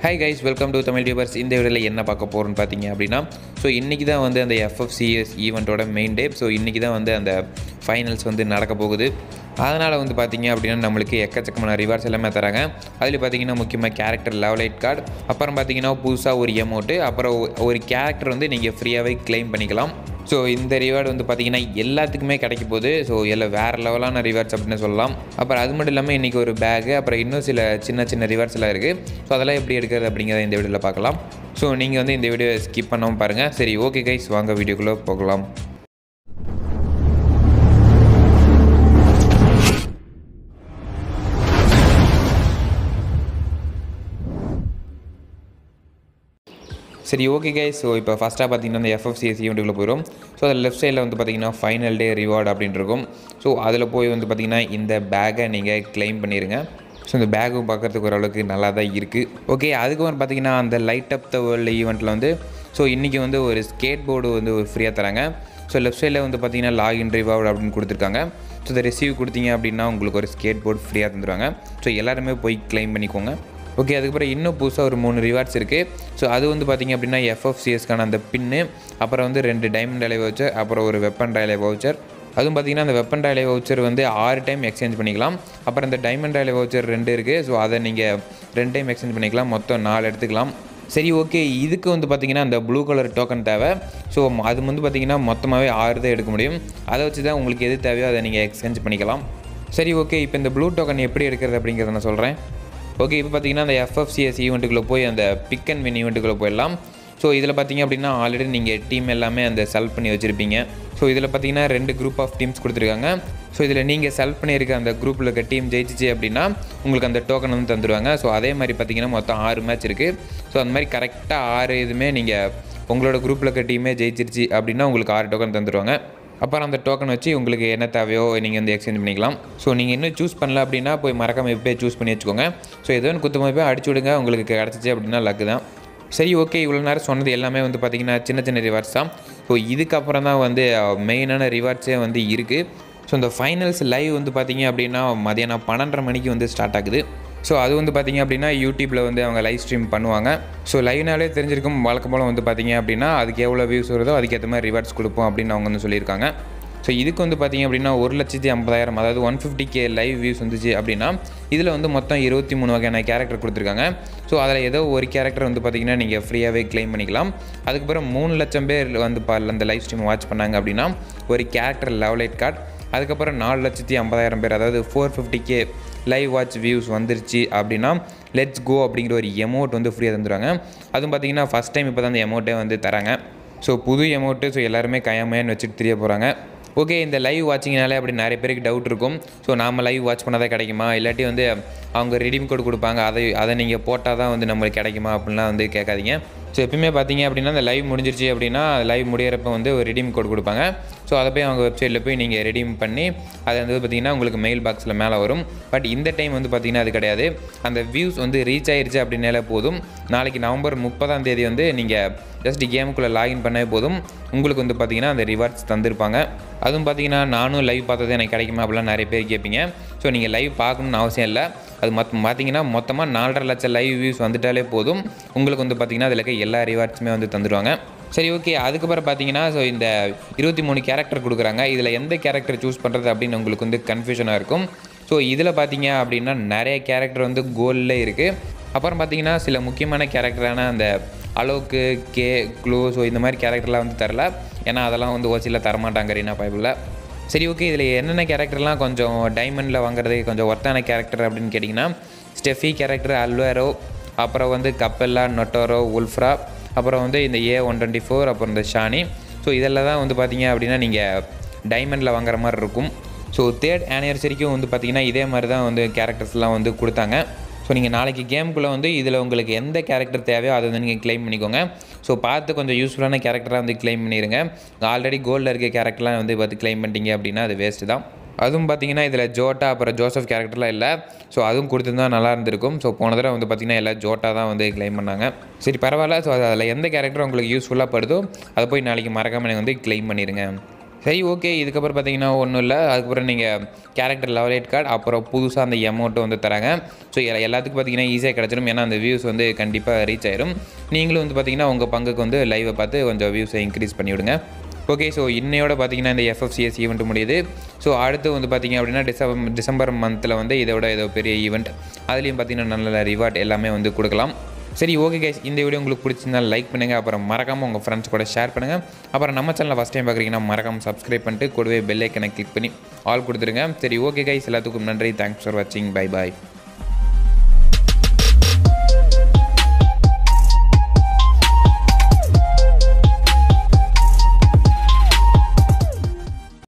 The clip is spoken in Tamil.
hi guys welcome to Tamil tubers இந்த வீடியோவில் என்ன பார்க்க போகிறோன்னு பார்த்தீங்க அப்படின்னா ஸோ இன்றைக்கி தான் வந்து அந்த எஃப்எஃப்சிஎஸ் ஈவெண்ட்டோட மெயின் டே ஸோ இன்றைக்கி தான் வந்து அந்த ஃபைனல்ஸ் வந்து நடக்க போகுது அதனால் வந்து பார்த்தீங்க அப்படின்னா நம்மளுக்கு எக்கச்சக்கமான ரிவார்ட்ஸ் எல்லாமே தராங்க அதில் பார்த்தீங்கன்னா முக்கியமாக கேரக்டர் லெவலைட் கார்டு அப்புறம் பார்த்தீங்கன்னா புதுசாக ஒரு எமௌண்ட்டு அப்புறம் ஒரு கேரக்டர் வந்து நீங்கள் ஃப்ரீயாகவே க்ளைம் பண்ணிக்கலாம் ஸோ இந்த ரிவார்டு வந்து பார்த்தீங்கன்னா எல்லாத்துக்குமே கிடைக்க போகுது ஸோ எல்லாம் வேறு லெவலான ரிவார்ட்ஸ் அப்படின்னு சொல்லலாம் அப்புறம் அது மட்டும் இல்லாமல் இன்றைக்கி ஒரு பேகு அப்புறம் இன்னும் சில சின்ன சின்ன ரிவார்ட்ஸ் எல்லாம் இருக்குது ஸோ அதெல்லாம் எப்படி எடுக்கிறது அப்படிங்கிறத இந்த வீடியோவில் பார்க்கலாம் ஸோ நீங்கள் வந்து இந்த வீடியோ ஸ்கிப் பண்ணாமல் பாருங்கள் சரி ஓகே கைஸ் வாங்க வீடியோக்குள்ளே போகலாம் சரி ஓகே கைஸ் ஸோ இப்போ ஃபஸ்ட்டாக பார்த்தீங்கன்னா இந்த எஃப்எஃப்சிஎஸ் ஈவெண்ட்டுக்குள்ளே போயிடும் ஸோ அதில் லெஃப்ட் சைடில் வந்து பார்த்தீங்கன்னா ஃபைனல் டே ரிவார்டு அப்படின்னு இருக்கும் ஸோ அதில் போய் வந்து பார்த்தீங்கன்னா இந்த பேக்கை நீங்கள் க்ளைம் பண்ணிடுங்க ஸோ இந்த பேக்கும் பார்க்குறதுக்கு ஓரளவுக்கு நல்லா தான் இருக்குது ஓகே அதுக்கப்புறம் பார்த்தீங்கன்னா அந்த லைட் அப் த வேர்ல்டு ஈவெண்ட்டில் வந்து ஸோ இன்றைக்கி வந்து ஒரு ஸ்கேட் போர்டு வந்து ஒரு ஃப்ரீயாக தராங்க ஸோ லெஃப்ட் சைடில் வந்து பார்த்தீங்கன்னா லாகின் ரிவார்டு அப்படின்னு கொடுத்துருக்காங்க ஸோ இதை ரிசீவ் கொடுத்தீங்க அப்படின்னா உங்களுக்கு ஒரு ஸ்கேட் போர்டு ஃப்ரீயாக தந்துடுவாங்க ஸோ எல்லாருமே போய் க்ளைம் பண்ணிக்கோங்க ஓகே அதுக்கப்புறம் இன்னும் புதுசாக ஒரு மூணு ரிவார்ட்ஸ் இருக்குது ஸோ அது வந்து பார்த்திங்க அப்படின்னா எஃப்எஃப்சிஎஸ்க்கான அந்த பின்னு அப்புறம் வந்து ரெண்டு டைமண்ட் ரயிலே வவுச்சர் அப்புறம் ஒரு வெப்பன் ரயிலே வவுச்சர் அதுவும் பார்த்திங்கன்னா அந்த வெப்பன் ரயிலே வவுச்சர் வந்து ஆறு டைம் எக்ஸ்சேஞ்ச் பண்ணிக்கலாம் அப்புறம் இந்த டைமண்ட் ரயிலே வவுச்சர் ரெண்டு இருக்குது ஸோ அதை நீங்கள் ரெண்டு டைம் எக்ஸ்சேஞ்ச் பண்ணிக்கலாம் மொத்தம் நாலு எடுத்துக்கலாம் சரி ஓகே இதுக்கு வந்து பார்த்திங்கன்னா அந்த ப்ளூ கலர் டோக்கன் தேவை ஸோ அது வந்து பார்த்திங்கன்னா மொத்தமாகவே ஆறு தான் எடுக்க முடியும் அதை வச்சு தான் உங்களுக்கு எது தேவையோ அதை நீங்கள் எக்ஸ்சேஞ்ச் பண்ணிக்கலாம் சரி ஓகே இப்போ இந்த ப்ளூ டோக்கன் எப்படி எடுக்கிறது அப்படிங்கிறத நான் சொல்கிறேன் ஓகே இப்போ பார்த்தீங்கன்னா அந்த எஃப்எஃப்சிஎஸ் ஈவெண்ட்டுக்குள்ளே போய் அந்த பிக் அண்ட் வின் ஈவெண்ட்டுக்குள்ளே போயிடலாம் ஸோ இதில் பார்த்தீங்க அப்படின்னா ஆல்ரெடி நீங்கள் டீம் எல்லாமே அந்த செலக்ட் பண்ணி வச்சுருப்பீங்க ஸோ இதில் பார்த்தீங்கன்னா ரெண்டு குரூப் ஆஃப் டீம்ஸ் கொடுத்துருக்காங்க ஸோ இதில் நீங்கள் செலக்ட் பண்ணியிருக்க அந்த குரூப்பில் இருக்க டீம் ஜெயிச்சிச்சு அப்படின்னா உங்களுக்கு அந்த டோக்கன் வந்து தந்துடுவாங்க ஸோ அதே மாதிரி பார்த்தீங்கன்னா மொத்தம் ஆறு மேட்ச் இருக்குது ஸோ அந்த மாதிரி கரெக்டாக ஆறு இதுவுமே நீங்கள் உங்களோட குரூப்பில் இருக்க டீமே ஜெயிச்சிருச்சு அப்படின்னா உங்களுக்கு ஆறு டோக்கன் தந்துடுவாங்க அப்புறம் அந்த டோக்கன் வச்சு உங்களுக்கு என்ன தேவையோ நீங்கள் வந்து எக்ஸ்சேஞ்ச் பண்ணிக்கலாம் ஸோ நீங்கள் இன்னும் சூஸ் பண்ணல அப்படின்னா போய் மறக்காம இப்போயே சூஸ் பண்ணி வச்சுக்கோங்க ஸோ ஏதோ ஒன்று குத்துமா போய் அடிச்சு விடுங்க உங்களுக்கு கிடச்சிச்சு அப்படின்னா லக்கு தான் சரி ஓகே இவ்வளோ நேரம் சொன்னது எல்லாமே வந்து பார்த்திங்கன்னா சின்ன சின்ன ரிவார்ட்ஸ் தான் ஸோ இதுக்கப்புறம் தான் வந்து மெயினான ரிவார்ட்ஸே வந்து இருக்குது ஸோ இந்த ஃபைனல்ஸ் லைவ் வந்து பார்த்திங்க அப்படின்னா மதியானம் பன்னெண்டரை மணிக்கு வந்து ஸ்டார்ட் ஆகுது ஸோ அது வந்து பார்த்திங்க அப்படின்னா யூடியூப்பில் வந்து அவங்க லைவ் ஸ்ட்ரீம் பண்ணுவாங்க ஸோ லைவ்னாலே தெரிஞ்சிருக்கும் வழக்கம் போல் வந்து பார்த்திங்க அப்படின்னா அதுக்கு எவ்வளோ வியூஸ் வருதோ அதுக்கேற்ற மாதிரி ரிவார்ட்ஸ் கொடுப்போம் அப்படின்னு அவங்க வந்து சொல்லியிருக்காங்க ஸோ இதுக்கு வந்து பார்த்திங்க அப்படின்னா ஒரு லட்சத்தி ஐம்பதாயிரம் அதாவது one fifty K live views வந்துச்சு அப்படின்னா இதில் வந்து மொத்தம் இருபத்தி மூணு வகையான கேரக்டர் கொடுத்துருக்காங்க ஸோ அதில் ஏதோ ஒரு கேரக்டர் வந்து பார்த்திங்கன்னா நீங்கள் ஃப்ரீயாகவே க்ளைம் பண்ணிக்கலாம் அதுக்கப்புறம் மூணு லட்சம் பேர் வந்து பா அந்த லைவ் ஸ்ட்ரீம் வாட்ச் பண்ணாங்க அப்படின்னா ஒரு கேரக்டர் லெவலைட் கார்டு அதுக்கப்புறம் நாலு லட்சத்தி ஐம்பதாயிரம் பேர் அதாவது four fifty K live watch views வந்துருச்சு அப்படின்னா லெட்ஸ் கோ அப்படிங்கிற ஒரு எமௌண்ட் வந்து ஃப்ரீயாக தந்துடுவாங்க அதுவும் பார்த்தீங்கன்னா ஃபஸ்ட் டைம் இப்போ தான் அந்த எமௌண்ட்டே வந்து தராங்க ஸோ புது எமௌண்ட்டு ஸோ எல்லாருமே கையாமையான்னு வச்சுட்டு தெரிய போகிறாங்க ஓகே இந்த லைவ் வாட்சிங்னாலே அப்படி நிறைய பேருக்கு டவுட் இருக்கும் ஸோ நாம் லைவ் வாட்ச் பண்ணாதான் கிடைக்குமா இல்லாட்டி வந்து அவங்க ரெடீம் கோட் கொடுப்பாங்க அதை அதை நீங்கள் போட்டால் தான் வந்து நம்மளுக்கு கிடைக்குமா அப்படின்லாம் வந்து கேட்காதீங்க ஸோ எப்பயுமே பார்த்தீங்க அப்படின்னா அந்த லைவ் முடிஞ்சிருச்சு அப்படின்னா லைவ் முடியிறப்ப வந்து ஒரு ரெடீம் கோட் கொடுப்பாங்க ஸோ அதை போய் அவங்க வெப்சைட்டில் போய் நீங்கள் ரெடீம் பண்ணி அது வந்து பார்த்திங்கன்னா உங்களுக்கு மெயில் பாக்ஸில் மேலே வரும் பட் இந்த டைம் வந்து பார்த்திங்கன்னா அது கிடையாது அந்த வியூஸ் வந்து ரீச் ஆயிருச்சு அப்படின்னாலே போதும் நாளைக்கு நவம்பர் முப்பதாம் தேதி வந்து நீங்கள் ஜஸ்ட் கேமுக்குள்ளே லாகின் பண்ணவே போதும் உங்களுக்கு வந்து பார்த்திங்கன்னா அந்த ரிவார்ட்ஸ் தந்திருப்பாங்க அதுவும் பார்த்தீங்கன்னா நானும் லைவ் பார்த்தது எனக்கு கிடைக்குமா அப்படிலாம் நிறைய பேர் கேட்பீங்க ஸோ நீங்கள் லைவ் பார்க்கணுன்னு அவசியம் இல்லை அது மொத்த பார்த்தீங்கன்னா மொத்தமாக நாலரை லட்சம் லைவ் வியூஸ் வந்துட்டாலே போதும் உங்களுக்கு வந்து பார்த்திங்கன்னா அதில் இருக்க எல்லா ரிவார்ட்ஸுமே வந்து தந்துடுவாங்க சரி ஓகே அதுக்கப்புறம் பார்த்தீங்கன்னா ஸோ இந்த இருபத்தி மூணு கேரக்டர் கொடுக்குறாங்க இதில் எந்த கேரக்டர் சூஸ் பண்ணுறது அப்படின்னு உங்களுக்கு வந்து கன்ஃபியூஷனாக இருக்கும் ஸோ இதில் பார்த்தீங்க அப்படின்னா நிறைய கேரக்டர் வந்து கோலில் இருக்குது அப்புறம் பார்த்தீங்கன்னா சில முக்கியமான கேரக்டரான அந்த அலோக்கு கே க்ளூ ஸோ இந்த மாதிரி கேரக்டர்லாம் வந்து தரல ஏன்னா அதெல்லாம் வந்து ஓசியில் தரமாட்டாங்க ரீனா பைபிளில் சரி ஓகே இதில் என்னென்ன கேரக்டர்லாம் கொஞ்சம் டைமண்டில் வாங்குறதுக்கு கொஞ்சம் ஒர்த்தான கேரக்டர் அப்படின்னு கேட்டிங்கன்னா ஸ்டெஃபி கேரக்டர் அல்வேரோ அப்புறம் வந்து கப்பெல்லா நொட்டோரோ உல்ஃப்ரா அப்புறம் வந்து இந்த ஏ ஒன் டுவெண்ட்டி ஃபோர் அப்புறம் இந்த ஷானி ஸோ இதெல்லாம் தான் வந்து பார்த்தீங்க அப்படின்னா நீங்கள் டைமண்டில் வாங்குற மாதிரி இருக்கும் ஸோ தேர்ட் ஆனிவர்சரிக்கும் வந்து பார்த்திங்கன்னா இதே மாதிரி தான் வந்து கேரக்டர்ஸ்லாம் வந்து கொடுத்தாங்க ஸோ நீங்கள் நாளைக்கு கேமுக்குள்ளே வந்து இதில் உங்களுக்கு எந்த கேரக்டர் தேவையோ அதை வந்து நீங்கள் க்ளைம் பண்ணிக்கோங்க ஸோ பார்த்து கொஞ்சம் யூஸ்ஃபுல்லான கேரக்டராக வந்து க்ளைம் பண்ணிடுங்க ஆல்ரெடி கோல்டில் இருக்க கேரக்டர்லாம் வந்து பார்த்து க்ளைம் பண்ணிட்டீங்க அப்படின்னா அது வேஸ்ட்டு தான் அதுவும் பார்த்தீங்கன்னா இதில் ஜோட்டா அப்புறம் ஜோசப் கேரக்டர்லாம் இல்லை ஸோ அதுவும் கொடுத்துருந்தா நல்லா இருந்திருக்கும் ஸோ போன தடவை வந்து பார்த்திங்கன்னா எல்லாம் ஜோட்டா தான் வந்து க்ளைம் பண்ணாங்க சரி பரவாயில்ல ஸோ அதில் எந்த கேரக்டர் உங்களுக்கு யூஸ்ஃபுல்லாக படுதோ அதை போய் நாளைக்கு மறக்காமல் நீங்கள் வந்து க்ளைம் பண்ணிடுங்க சரி ஓகே இதுக்கப்புறம் பார்த்தீங்கன்னா ஒன்றும் இல்லை அதுக்கப்புறம் நீங்கள் கேரக்டர் லெவலேட் கார்டு அப்புறம் புதுசாக அந்த எமௌண்ட்டும் வந்து தராங்க ஸோ எல்லாத்துக்கும் பார்த்தீங்கன்னா ஈஸியாக கிடச்சிடும் ஏன்னா அந்த வியூஸ் வந்து கண்டிப்பாக ரீச் ஆயிரும் நீங்களும் வந்து பார்த்தீங்கன்னா உங்கள் பங்குக்கு வந்து லைவை பார்த்து கொஞ்சம் வியூஸை இன்க்ரீஸ் பண்ணி விடுங்க ஓகே ஸோ இன்னையோட பார்த்தீங்கன்னா இந்த எஃப்எஃப்சிஎஸ் ஈவெண்ட் முடியுது ஸோ அடுத்து வந்து பார்த்தீங்க அப்படின்னா டிசம்பர் டிசம்பர் மந்தில் வந்து இதோட ஏதோ பெரிய ஈவெண்ட் அதுலேயும் பார்த்தீங்கன்னா நல்ல நல்ல ரிவார்ட் எல்லாமே வந்து கொடுக்கலாம் சரி ஓகே கைஸ் இந்த வீடியோ உங்களுக்கு பிடிச்சிருந்தா லைக் பண்ணுங்கள் அப்புறம் மறக்காமல் உங்கள் ஃப்ரெண்ட்ஸ் கூட ஷேர் பண்ணுங்கள் அப்புறம் நம்ம சேனலை ஃபஸ்ட் டைம் பார்க்குறீங்கன்னா மறக்காமல் சப்ஸ்கிரைப் பண்ணிட்டு கூடவே பெல் ஐக்கனை கிளிக் பண்ணி ஆல் கொடுத்துருங்க சரி ஓகே கைஸ் எல்லாத்துக்கும் நன்றி தேங்க்ஸ் ஃபார் வாட்சிங் பை பாய்